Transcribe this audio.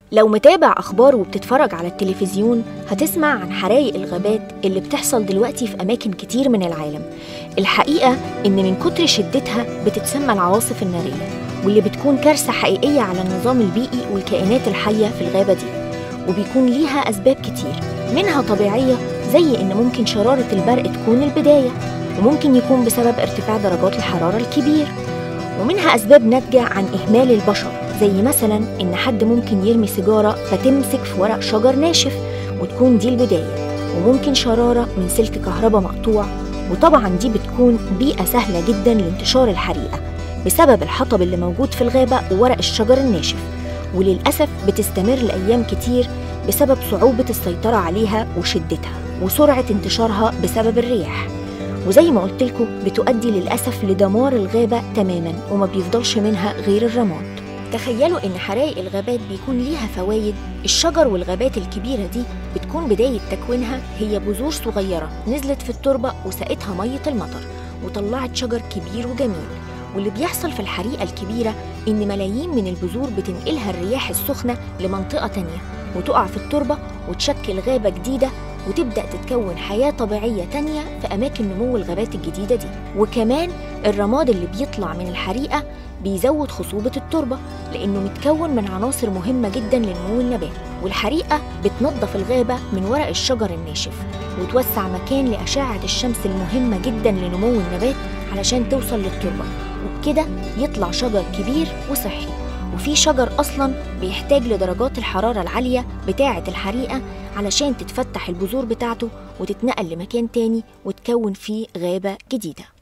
لو متابع أخبار وبتتفرج على التلفزيون هتسمع عن حرايق الغابات اللي بتحصل دلوقتي في أماكن كتير من العالم الحقيقة إن من كتر شدتها بتتسمى العواصف النارية واللي بتكون كارثة حقيقية على النظام البيئي والكائنات الحية في الغابة دي وبيكون ليها أسباب كتير منها طبيعية زي إن ممكن شرارة البرق تكون البداية وممكن يكون بسبب ارتفاع درجات الحرارة الكبير ومنها أسباب ناتجة عن إهمال البشر زي مثلا إن حد ممكن يرمي سيجارة فتمسك في ورق شجر ناشف وتكون دي البداية وممكن شرارة من سلك كهرباء مقطوع وطبعا دي بتكون بيئة سهلة جدا لانتشار الحريقة بسبب الحطب اللي موجود في الغابة وورق الشجر الناشف وللأسف بتستمر لأيام كتير بسبب صعوبة السيطرة عليها وشدتها وسرعة انتشارها بسبب الرياح وزي ما قلت لكم بتؤدي للأسف لدمار الغابة تماما وما بيفضلش منها غير الرماد تخيلوا إن حرائق الغابات بيكون ليها فوايد الشجر والغابات الكبيرة دي بتكون بداية تكوينها هي بذور صغيرة نزلت في التربة وسقتها مية المطر وطلعت شجر كبير وجميل واللي بيحصل في الحريقة الكبيرة إن ملايين من البذور بتنقلها الرياح السخنة لمنطقة تانية وتقع في التربة وتشكل غابة جديدة وتبدأ تتكون حياة طبيعية تانية في أماكن نمو الغابات الجديدة دي وكمان الرماد اللي بيطلع من الحريقة بيزود خصوبة التربة لأنه متكون من عناصر مهمة جدا لنمو النبات والحريقة بتنظف الغابة من ورق الشجر الناشف وتوسع مكان لأشعة الشمس المهمة جدا لنمو النبات علشان توصل للتربة وبكده يطلع شجر كبير وصحي وفي شجر أصلا بيحتاج لدرجات الحرارة العالية بتاعة الحريقة علشان تتفتح البذور بتاعته وتتنقل لمكان تاني وتكون فيه غابة جديدة